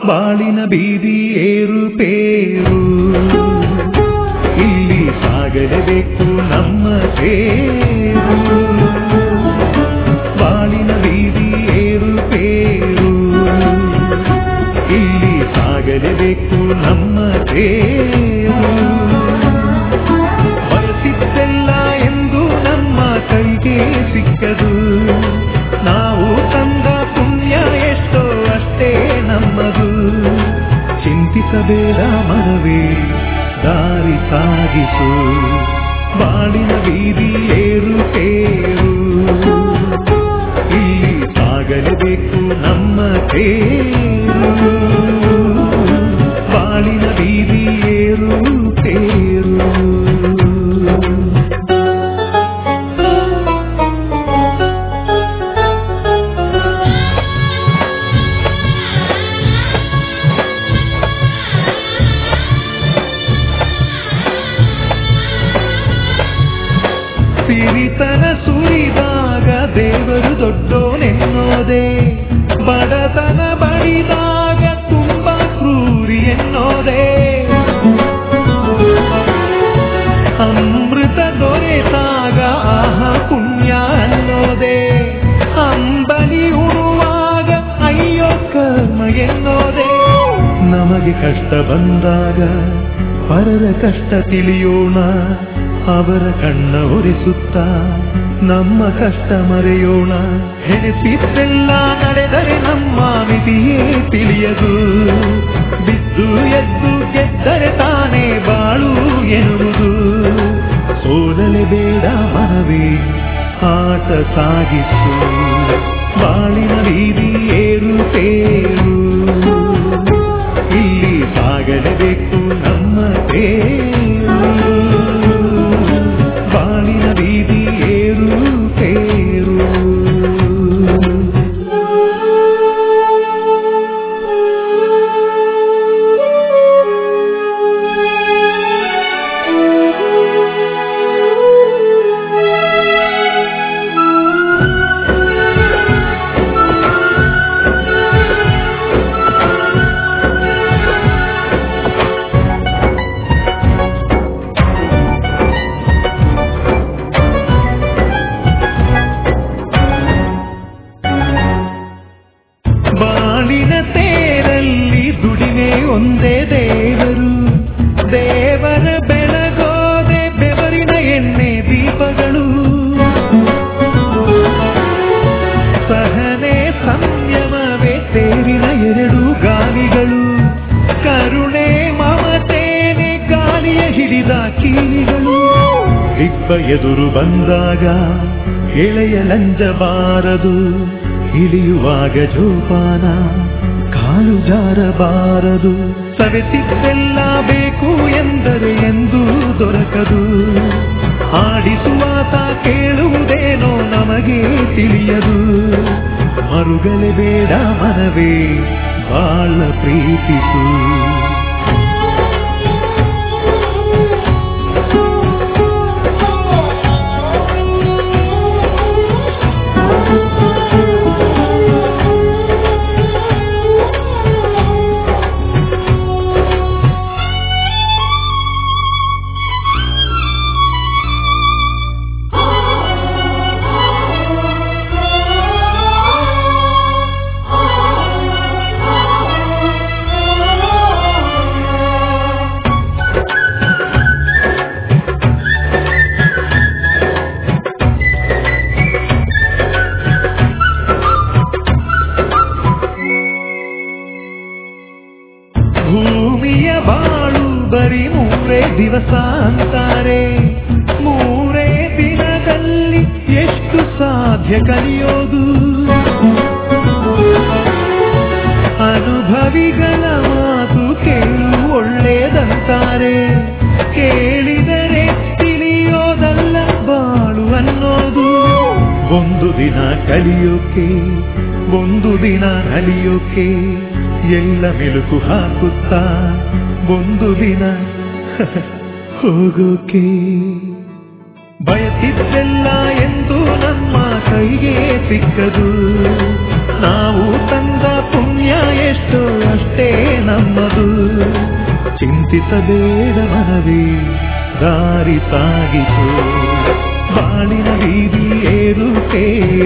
ಬಾಳಿನ ಬೀದಿ ಏರುಪೇರು ಇಲ್ಲಿ ಸಾಗಲೇಬೇಕು ನಮ್ಮ ತೇರು ಬಾಳಿನ ಬೀದಿ ಏರುಪೇರು ಇಲ್ಲಿ ಸಾಗಲೇಬೇಕು ನಮ್ಮ ತೇರು ಬಯಸಿದ್ದೆಲ್ಲ ಎಂದು ನಮ್ಮ ಕೈಗೆ ಸಿಕ್ಕದು ನಾವು ತಂದ ಪುಣ್ಯ ಎಷ್ಟೋ ಅಷ್ಟೇ ನಮ್ಮದು ಚಿಂತಿಸಬೇಡ ಮನವೇ ದಾರಿ ಸಾಗಿಸು ಬಾಳಿನ ಬೀದಿ ಏರುಪೇರು ಇಲ್ಲಿ ಸಾಗಲೇಬೇಕು ನಮ್ಮ ತೇರು ಬಾಳಿನ ಬೀದಿ ಏರುಪೇರು ಸಿರಿತನ ಸುರಿದಾಗ ದೇವರು ದೊಡ್ಡೋನೆನ್ನೋದೇ ಬಡತನ ಬಡಿದಾಗ ತುಂಬಾ ಕ್ರೂರಿ ಎನ್ನೋದೇ ಅಮೃತ ದೊರೆತಾಗ ಆಹ ಪುಣ್ಯ ಅನ್ನೋದೇ ಅಂಬಲಿ ಉರುವಾಗ ಅಯ್ಯೋ ಕರ್ಮ ಎನ್ನೋದೇ ನಮಗೆ ಕಷ್ಟ ಬಂದಾಗ ಪರರ ಕಷ್ಟ ತಿಳಿಯೋಣ ಅವರ ಕಣ್ಣ ಒರೆಸುತ್ತ ನಮ್ಮ ಕಷ್ಟ ಮರೆಯೋಣ ಹೆಣಸಿದ್ದೆಲ್ಲ ನಡೆದರೆ ನಮ್ಮ ಮಿತಿಯೇ ತಿಳಿಯದು ಬಿದ್ದು ಎದ್ದು ಗೆದ್ದರೆ ತಾನೇ ಬಾಳು ಎನ್ನುವುದು ಸೋಲಲೆ ಬೇಡ ಮನವೇ ಆಟ ಸಾಗಿಸು ಬಾಳಿನ ಬೀದಿ ಏರುಪೇರು ಇಲ್ಲಿ ಸಾಗಲೇಬೇಕು ನಮ್ಮ ತೇರು ಬಾಳಿನ ಬೀದಿ ಏರುಪೇರು ಬಾಳಿನ ತೇರಲ್ಲಿ ದುಡಿಮೆ ಒಂದೇ ದೇವರು ದೇವರ ಬೆಳಗೋದೆ ಬೆವರಿನ ಎಣ್ಣೆ ದೀಪಗಳು ಸಹನೆ ಸಂಯಮವೇ ತೇರಿನ ಎರಡು ಗಾಲಿಗಳು ಕರುಣೆ ಮಮತೇನೆ ಗಾಲಿಯ ಹಿಡಿದ ಕೀಲಿಗಳು ಇಬ್ಬ ಎದುರು ಬಂದಾಗ ಎಳೆಯ ಲಂಜಬಾರದು ಇಳಿಯುವಾಗ ಜೋಪಾನ ಕಾಲು ಜಾರಬಾರದು ಸವೆಸಿದ್ದೆಲ್ಲ ಬೇಕು ಎಂದರೆ ಎಂದು ದೊರಕದು ಆಡಿಸುವಾತ ಕೇಳುವುದೇನೋ ನಮಗೆ ತಿಳಿಯದು ಮರುಗಲೆ ಬೇಡ ಮನವೇ ಬಾಳ ಪ್ರೀತಿಸು ಭೂಮಿಯ ಬಾಳು ಬರೀ ಮೂರೇ ದಿವಸ ಅಂತಾರೆ ಮೂರೇ ದಿನದಲ್ಲಿ ಎಷ್ಟು ಸಾಧ್ಯ ಕಲಿಯೋದು ಅನುಭವಿಗಳ ಮಾತು ಕೇಳು ಒಳ್ಳೇದಂತಾರೆ ಕೇಳಿದರೆ ತಿಳಿಯೋದಲ್ಲ ಬಾಳು ಅನ್ನೋದು ಒಂದು ದಿನ ಕಲಿಯೋಕೆ ಒಂದು ದಿನ ನಲಿಯೋಕೆ ಎಲ್ಲ ಮೆಲುಕು ಹಾಕುತ್ತಾ ಒಂದು ದಿನ ಹೋಗೋಕೆ ಬಯಸಿದ್ದೆಲ್ಲ ಎಂದು ನಮ್ಮ ಕೈಗೆ ಸಿಕ್ಕದು ನಾವು ತಂದ ಪುಣ್ಯ ಎಷ್ಟು ಅಷ್ಟೇ ನಮ್ಮದು ಚಿಂತಿಸಬೇಡ ಮನವೇ ದಾರಿ ಸಾಗಿತು ಬಾಳಿನ ಬೀದಿ ಏರುಪೇರು